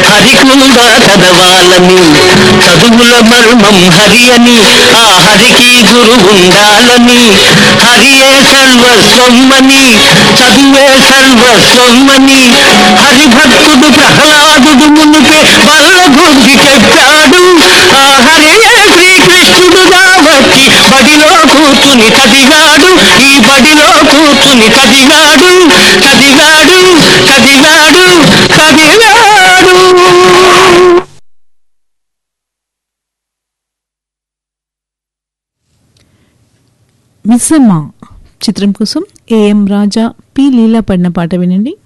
హరి కూడా చదవాలని చదువుల మర్మం హరి అని ఆ హరికి గురు ఉండాలని హరియే సర్వస్వమని చదువే సర్వస్వమని హరిభక్తుడు ప్రహ్లాదుడు మునిపే వల్ల బుద్ధి చెప్పాడు ఆ హరియే శ్రీకృష్ణుడు కాబట్టి బడిలో కూర్చుని చదివాడు ఈ బడిలో కూర్చుని చదివాడు చదివాడు చదివాడు చదివాడు మిస్సమ్మ చిత్రం కోసం ఏఎం రాజా పి లీలా పడిన పాట వినండి